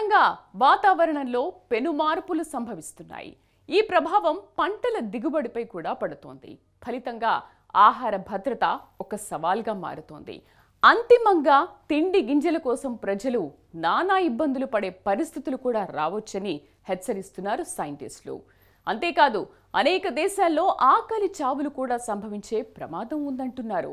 ఫలితంగా వాతావరణంలో పెను మార్పులు సంభవిస్తున్నాయి ఈ ప్రభావం పంటల దిగుబడిపై కూడా పడుతోంది ఫలితంగా ఆహార భద్రత ఒక సవాల్గా మారుతోంది అంతిమంగా తిండి గింజల కోసం ప్రజలు నానా ఇబ్బందులు పడే పరిస్థితులు కూడా రావచ్చని హెచ్చరిస్తున్నారు సైంటిస్టులు అంతేకాదు అనేక దేశాల్లో ఆకలి చావులు కూడా సంభవించే ప్రమాదం ఉందంటున్నారు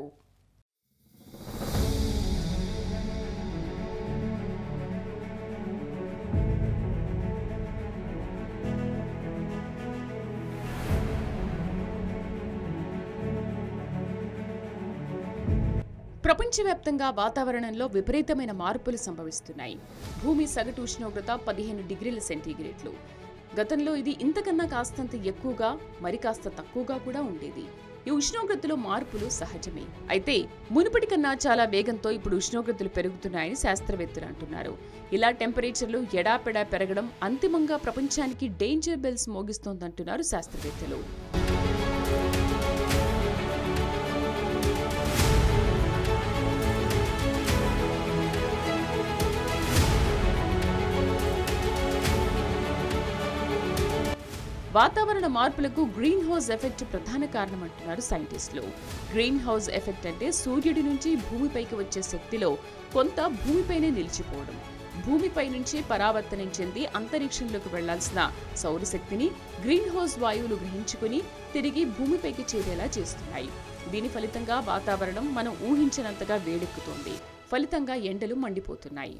ప్రపంచవ్యాప్తంగా వాతావరణంలో విపరీతమైన మార్పులు సంభవిస్తున్నాయి భూమి సగటు ఉష్ణోగ్రత పదిహేను డిగ్రీల సెంటీగ్రేడ్లు గతంలో ఇది ఇంతకన్నా కాస్తంత ఎక్కువగా మరి కాస్త తక్కువగా కూడా ఉండేది ఈ ఉష్ణోగ్రతలో మార్పులు సహజమే అయితే మునుపటి కన్నా చాలా వేగంతో ఇప్పుడు ఉష్ణోగ్రతలు పెరుగుతున్నాయని శాస్త్రవేత్తలు అంటున్నారు ఇలా టెంపరేచర్లు ఎడాపెడా పెరగడం అంతిమంగా ప్రపంచానికి డేంజర్ బెల్స్ మోగిస్తోందంటున్నారు శాస్త్రవేత్తలు వాతావరణ మార్పులకు గ్రీన్ హౌస్ ఎఫెక్ట్ ప్రధాన కారణం అంటున్నారు సైంటిస్టులు గ్రీన్ హౌస్ ఎఫెక్ట్ అంటే సూర్యుడి నుంచి భూమిపైకి వచ్చే శక్తిలో కొంత భూమిపైనే నిలిచిపోవడం భూమిపై నుంచి పరావర్తనం చెంది అంతరిక్షంలోకి వెళ్లాల్సిన సౌరశక్తిని గ్రీన్ హౌస్ వాయువులు గ్రహించుకుని తిరిగి భూమిపైకి చేరేలా చేస్తున్నాయి దీని ఫలితంగా వాతావరణం మనం ఊహించినంతగా వేడెక్కుతోంది ఫలితంగా ఎండలు మండిపోతున్నాయి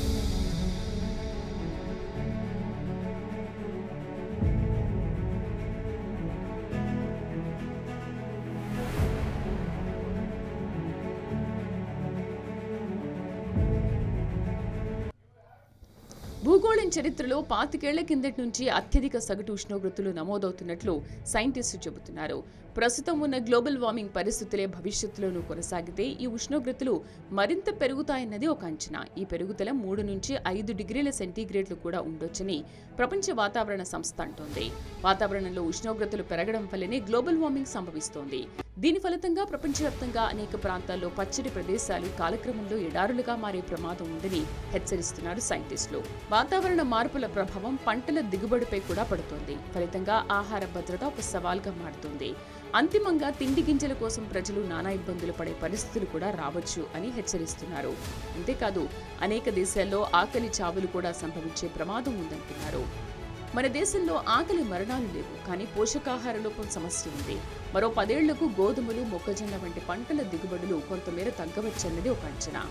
భూగోళం చరిత్రలో పాతికేళ్ల కిందటి నుంచి అత్యధిక సగటు ఉష్ణోగ్రతలు నమోదవుతున్నట్లు సైంటిస్టులు చెబుతున్నారు ప్రస్తుతం ఉన్న గ్లోబల్ వార్మింగ్ పరిస్థితులే భవిష్యత్తులోనూ కొనసాగితే ఈ ఉష్ణోగ్రతలు మరింత పెరుగుతాయన్నది ఒక అంచనా ఈ పెరుగుదల మూడు నుంచి ఐదు డిగ్రీల సెంటీగ్రేడ్లు కూడా ఉండొచ్చని ప్రపంచ వాతావరణ సంస్థ అంటోంది వాతావరణంలో ఉష్ణోగ్రతలు పెరగడం వల్లనే గ్లోబల్ వార్మింగ్ సంభవిస్తోంది దీని ఫలితంగా ప్రపంచవ్యాప్తంగా అనేక ప్రాంతాల్లో పచ్చడి ప్రదేశాలు కాలక్రమంలో ఎడారులుగా మారే ప్రమాదం ఉందని హెచ్చరిస్తున్నారు సైంటిస్టులు వాతావరణ మార్పుల ప్రభావం పంటల దిగుబడిపై కూడా పడుతోంది ఫలితంగా ఆహార భద్రత ఒక సవాల్గా మారుతోంది అంతిమంగా తిండి గింజల కోసం ప్రజలు నానా ఇబ్బందులు పడే పరిస్థితులు కూడా రావచ్చు అని హెచ్చరిస్తున్నారు అంతేకాదు అనేక దేశాల్లో ఆకలి చావులు కూడా సంభవించే ప్రమాదం ఉందంటున్నారు మన దేశంలో ఆకలి మరణాలు లేవు కానీ పోషకాహార లోపం సమస్య ఉంది మరో పదేళ్లకు గోధుమలు మొక్కజొన్న వంటి పంటల దిగుబడులు కొంతమేర తగ్గవచ్చన్నది ఒక అంచనా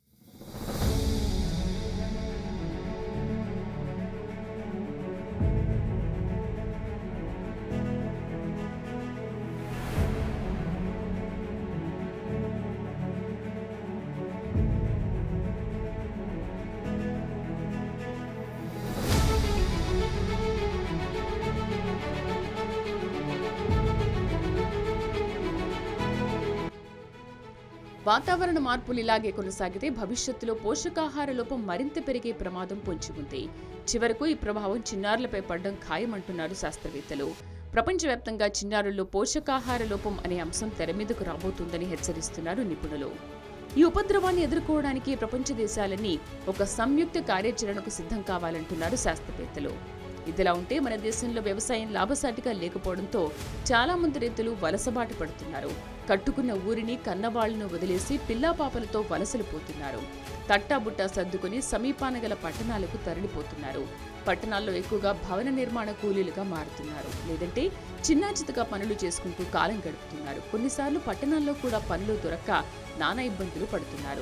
వాతావరణ మార్పులు ఇలాగే కొనసాగితే భవిష్యత్తులో పోషకాహార లోపం మరింత పెరిగే ప్రమాదం పొంచి ఉంది చివరకు ఈ ప్రభావం చిన్నారులపై పడడం ఖాయమంటున్నారు శాస్త్రవేత్తలు ప్రపంచవ్యాప్తంగా చిన్నారుల్లో పోషకాహార లోపం అనే అంశం తెర మీదకు రాబోతుందని హెచ్చరిస్తున్నారు నిపుణులు ఈ ఉపద్రవాన్ని ఎదుర్కోవడానికి ప్రపంచ దేశాలన్నీ ఒక సంయుక్త కార్యాచరణకు సిద్ధం కావాలంటున్నారు శాస్త్రవేత్తలు ఇదిలా ఉంటే మన దేశంలో వ్యవసాయం లాభసాటిగా లేకపోవడంతో చాలా మంది రైతులు వలసబాట పడుతున్నారు కట్టుకున్న ఊరిని కన్నవాళ్లను వదిలేసి పిల్లాపాపలతో వలసలు పోతున్నారు తట్టాబుట్టా సర్దుకుని సమీపాన గల పట్టణాలకు తరలిపోతున్నారు పట్టణాల్లో ఎక్కువగా భవన నిర్మాణ కూలీలుగా మారుతున్నారు లేదంటే చిన్నాచితగా పనులు చేసుకుంటూ కాలం గడుపుతున్నారు కొన్నిసార్లు పట్టణాల్లో కూడా పనులు దొరక్క నానా ఇబ్బందులు పడుతున్నారు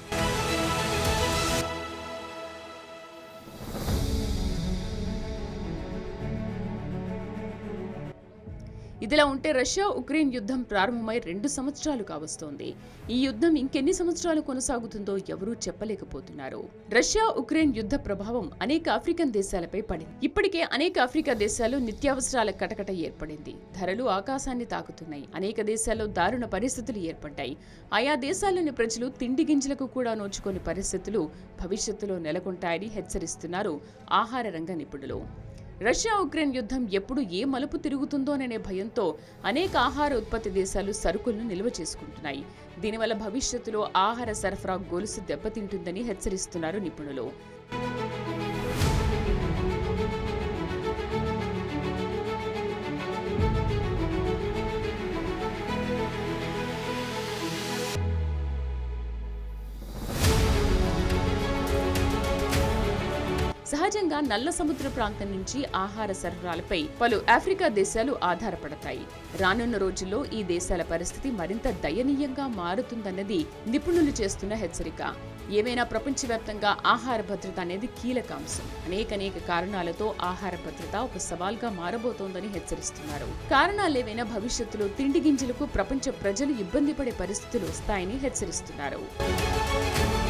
ఇదిలా ఉంటే రష్యా ఉక్రెయిన్ యుద్ధం ప్రారంభమై రెండు సంవత్సరాలు కావస్తోంది ఈ యుద్ధం ఇంకెన్ని సంవత్సరాలు కొనసాగుతుందో ఎవరూ చెప్పలేకపోతున్నారు రష్యా ఉక్రెయిన్ యుద్ధ ప్రభావం అనేక ఆఫ్రికన్ దేశాలపై పడింది ఇప్పటికే అనేక ఆఫ్రికా దేశాల్లో నిత్యావసరాల కటకట ఏర్పడింది ధరలు ఆకాశాన్ని తాకుతున్నాయి అనేక దేశాల్లో దారుణ పరిస్థితులు ఏర్పడ్డాయి ఆయా దేశాల్లోని ప్రజలు తిండి గింజలకు కూడా నోచుకోని పరిస్థితులు భవిష్యత్తులో నెలకొంటాయని హెచ్చరిస్తున్నారు ఆహార రంగ నిపుణులు రష్యా ఉక్రెయిన్ యుద్ధం ఎప్పుడు ఏ మలుపు తిరుగుతుందోననే భయంతో అనేక ఆహార ఉత్పత్తి దేశాలు సరుకులను నిల్వ చేసుకుంటున్నాయి దీనివల్ల భవిష్యత్తులో ఆహార సరఫరా గొలుసు దెబ్బతింటుందని హెచ్చరిస్తున్నారు నిపుణులు సహజంగా నల్ల సముద్ర ప్రాంతం నుంచి ఆహార సరఫరాలపై పలు ఆఫ్రికా దేశాలు ఆధారపడతాయి రానున్న రోజుల్లో ఈ దేశాల పరిస్థితి మరింత దయనీయంగా మారుతుందన్నది నిపుణులు చేస్తున్న హెచ్చరిక ఏమైనా ప్రపంచవ్యాప్తంగా ఆహార భద్రత అనేది కీలక అంశం అనేకనేక కారణాలతో ఆహార భద్రత ఒక సవాల్గా మారబోతోందని హెచ్చరిస్తున్నారు కారణాలేవైనా భవిష్యత్తులో తిండి గింజలకు ప్రపంచ ప్రజలు ఇబ్బంది పడే పరిస్థితులు వస్తాయని హెచ్చరిస్తున్నారు